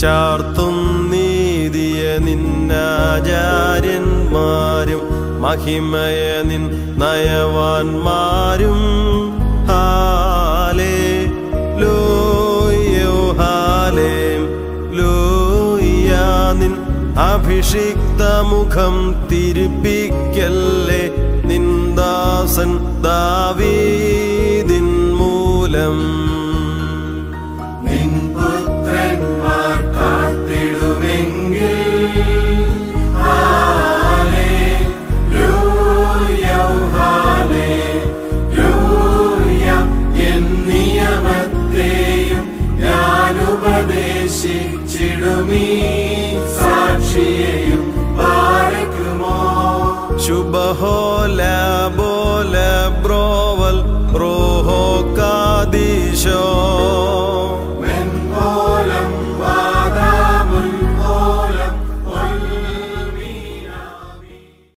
ചാർത്തും നീതിയ നിന്നാചാര്യന്മാരും മഹിമയ നിൻ നയവാന്മാരും ഹാലേ ലോയോ ഹാലേ ലോയ്യാ നിൻ അഭിഷിക്ത മുഖം തിരിപ്പിക്കല്ലേ നിന്ദാസൻ ദാവീദിൻ മൂലം നിൻ പുത്രന്മാർ കാത്തിടുമെങ്കിൽ ഹാലേലൂയ, ഹാലേലൂയ. എൻ നിയമത്തെയും ഞാൻ ഉപദേശിച്ചിടുമീ സാക്ഷിയെയും പാരക്കുമോ ശുഭഹോല ബോല ബ്രോവൽ റോഹോ കാദീശോ